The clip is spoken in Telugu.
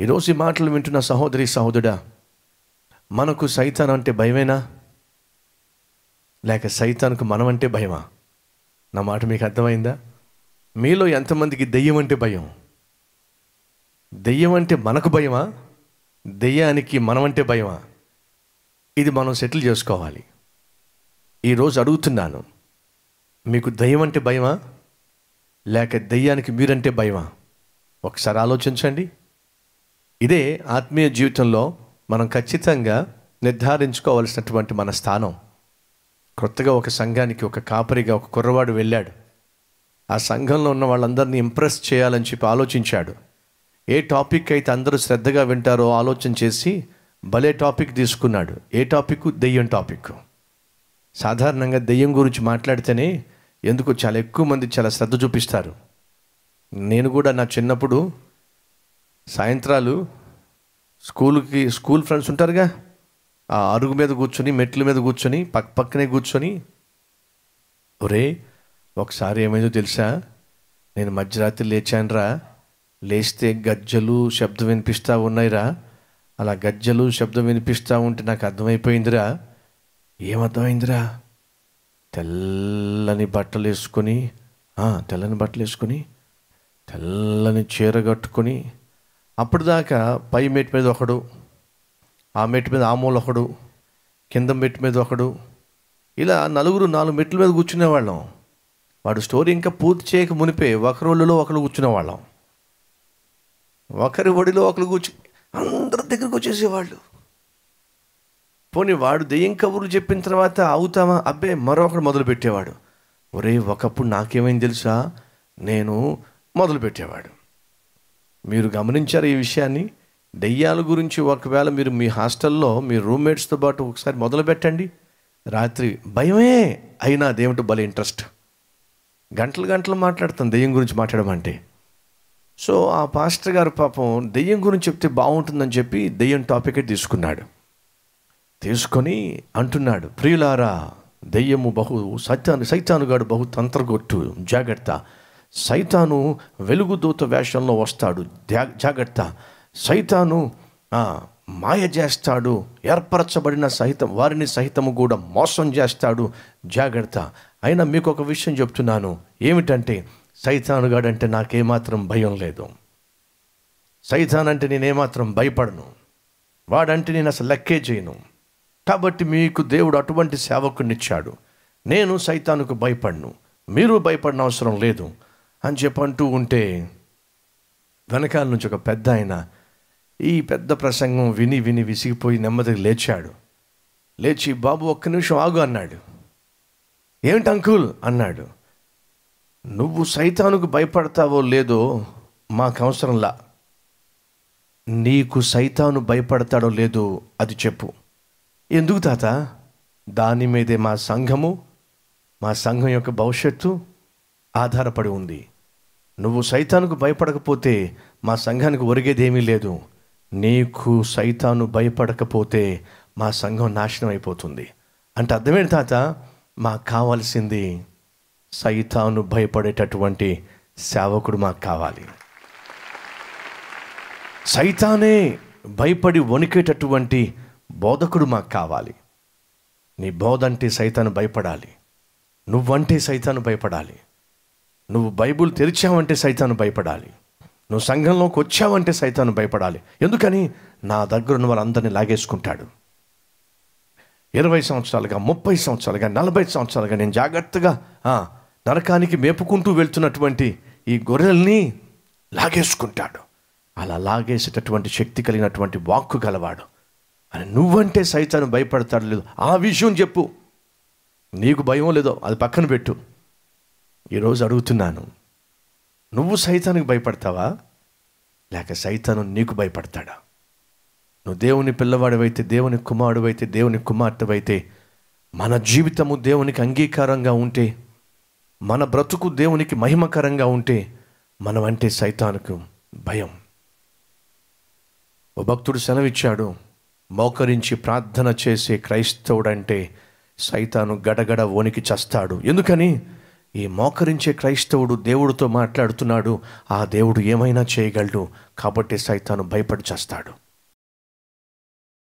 ఈరోజు ఈ మాటలు వింటున్న సహోదరి సహోదరుడా మనకు సైతాన్ అంటే భయమేనా లేక సైతానికి మనం అంటే భయమా నా మాట మీకు అర్థమైందా మీలో ఎంతమందికి దెయ్యం అంటే భయం దెయ్యం అంటే మనకు భయమా దెయ్యానికి మనం అంటే భయమా ఇది మనం సెటిల్ చేసుకోవాలి ఈరోజు అడుగుతున్నాను మీకు దయ్యం అంటే భయమా లేక దెయ్యానికి మీరంటే భయమా ఒకసారి ఆలోచించండి ఇదే ఆత్మీయ జీవితంలో మనం ఖచ్చితంగా నిర్ధారించుకోవాల్సినటువంటి మన స్థానం కొత్తగా ఒక సంఘానికి ఒక కాపరిగా ఒక కుర్రవాడు వెళ్ళాడు ఆ సంఘంలో ఉన్న వాళ్ళందరినీ ఇంప్రెస్ చేయాలని చెప్పి ఆలోచించాడు ఏ టాపిక్ అయితే అందరూ శ్రద్ధగా వింటారో ఆలోచన చేసి భలే టాపిక్ తీసుకున్నాడు ఏ టాపిక్ దెయ్యం టాపిక్ సాధారణంగా దెయ్యం గురించి మాట్లాడితేనే ఎందుకు చాలా ఎక్కువ మంది చాలా శ్రద్ధ చూపిస్తారు నేను కూడా నా చిన్నప్పుడు సాయంత్రాలు స్కూల్కి స్కూల్ ఫ్రెండ్స్ ఉంటారుగా ఆ అరుగు మీద కూర్చొని మెట్ల మీద కూర్చొని పక్క పక్కనే కూర్చొని ఒరే ఒకసారి ఏమైందో తెలుసా నేను మధ్యరాత్రి లేచానురా లేస్తే గజ్జలు శబ్దం వినిపిస్తూ ఉన్నాయిరా అలా గజ్జలు శబ్దం వినిపిస్తూ ఉంటే నాకు అర్థమైపోయిందిరా ఏమర్థమైందిరా తెల్లని బట్టలు వేసుకొని ఆ, తెల్లని బట్టలు వేసుకొని తెల్లని చీర కట్టుకొని అప్పటిదాకా పై మెట్టు మీద ఒకడు ఆ మెట్టు మీద ఆ మూల ఒకడు కింద మెట్టు మీద ఒకడు ఇలా నలుగురు నాలుగు మెట్ల మీద కూర్చునేవాళ్ళం వాడు స్టోరీ ఇంకా పూర్తి చేయక మునిపే ఒకరి ఒళ్ళులో ఒకరు కూర్చునేవాళ్ళం ఒకరి ఒడిలో ఒకరు కూర్చు అందరి దగ్గరకు వచ్చేసేవాళ్ళు పోనీ వాడు దెయ్యం కబుర్లు చెప్పిన తర్వాత అవుతామా అబ్బే మరొకడు మొదలు పెట్టేవాడు ఒరే ఒకప్పుడు నాకేమైంది తెలుసా నేను మొదలు పెట్టేవాడు మీరు గమనించారు ఈ విషయాన్ని దెయ్యాల గురించి ఒకవేళ మీరు మీ హాస్టల్లో మీ రూమ్మేట్స్తో పాటు ఒకసారి మొదలు పెట్టండి రాత్రి భయమే అయినా అదేమిటో భలే ఇంట్రెస్ట్ గంటలు గంటలు మాట్లాడతాం దెయ్యం గురించి మాట్లాడమంటే సో ఆ పాస్టర్ గారు పాపం దెయ్యం గురించి చెప్తే బాగుంటుందని చెప్పి దెయ్యం టాపికే తీసుకున్నాడు తీసుకొని అంటున్నాడు ప్రియులారా దెయ్యము బహు సైతాను సైతానుగాడు బహు తంత్రగొట్టు జాగ్రత్త సైతాను వెలుగుదూత వేషంలో వస్తాడు ధ్యా- జాగ్రత్త సైతాను ఆ, మాయ చేస్తాడు ఏర్పరచబడిన సహితం వారిని సహితము కూడా మోసం చేస్తాడు జాగ్రత్త అయినా మీకు ఒక విషయం చెప్తున్నాను ఏమిటంటే సైతానుగాడంటే నాకేమాత్రం భయం లేదు సైతాన్ అంటే నేనేమాత్రం భయపడను వాడంటే నేను అసలు లెక్కే చేయను కాబట్టి మీకు దేవుడు అటువంటి సేవకునిచ్చాడు నేను సైతానుకు భయపడను మీరు భయపడిన అవసరం లేదు అని చెప్పంటూ ఉంటే వెనకాల నుంచి ఒక పెద్ద ఆయన ఈ పెద్ద ప్రసంగం విని విని విసిగిపోయి నెమ్మదిగా లేచాడు లేచి బాబు ఒక్క నిమిషం ఆగు అన్నాడు ఏమిటి అంకుల్ అన్నాడు నువ్వు సైతానుకు భయపడతావో లేదో మాకు అవసరంలా నీకు సైతాను భయపడతాడో లేదో అది చెప్పు ఎందుకు తాత దాని మీదే మా సంఘము మా సంఘం యొక్క భవిష్యత్తు ఆధారపడి ఉంది నువ్వు సైతానుకు భయపడకపోతే మా సంఘానికి ఒరిగేదేమీ లేదు నీకు సైతాను భయపడకపోతే మా సంఘం నాశనం అయిపోతుంది అంటే అర్థమేంటి తాత మాకు కావాల్సింది సైతాను భయపడేటటువంటి సేవకుడు మాకు కావాలి సైతానే భయపడి వణికేటటువంటి బోధకుడు మాకు కావాలి నీ బోధ అంటే సైతాను భయపడాలి నువ్వంటే సైతాను భయపడాలి నువ్వు బైబుల్ తెరిచావంటే సైతాను భయపడాలి నువ్వు సంఘంలోకి వచ్చావంటే సైతాను భయపడాలి ఎందుకని నా దగ్గర ఉన్న వాళ్ళందరినీ లాగేసుకుంటాడు ఇరవై సంవత్సరాలుగా ముప్పై సంవత్సరాలుగా నలభై సంవత్సరాలుగా నేను జాగ్రత్తగా ఆ, నరకానికి మేపుకుంటూ వెళ్తున్నటువంటి ఈ గొర్రెల్ని లాగేసుకుంటాడు అలా లాగేసేటటువంటి శక్తి కలిగినటువంటి వాక్కు గలవాడు అని నువ్వంటే సైతాను భయపడతాడు లేదు ఆ విషయం చెప్పు నీకు భయం లేదో అది పక్కన పెట్టు ఈరోజు అడుగుతున్నాను నువ్వు సైతానికి భయపడతావా లేక సైతాను నీకు భయపడతాడా నువ్వు దేవుని పిల్లవాడివైతే దేవుని కుమారుడివైతే దేవుని కుమార్తెవైతే మన జీవితము దేవునికి అంగీకారంగా ఉంటే మన బ్రతుకు దేవునికి మహిమకరంగా ఉంటే మనం అంటే సైతానుకు భయం ఓ భక్తుడు సెలవిచ్చాడు మోకరించి ప్రార్థన చేసే క్రైస్తవుడంటే సైతాను గడగడ వణికి చస్తాడు ఎందుకని ఈ మోకరించే క్రైస్తవుడు దేవుడితో మాట్లాడుతున్నాడు ఆ దేవుడు ఏమైనా చేయగలడు కాబట్టి సైతాను భయపడి చేస్తాడు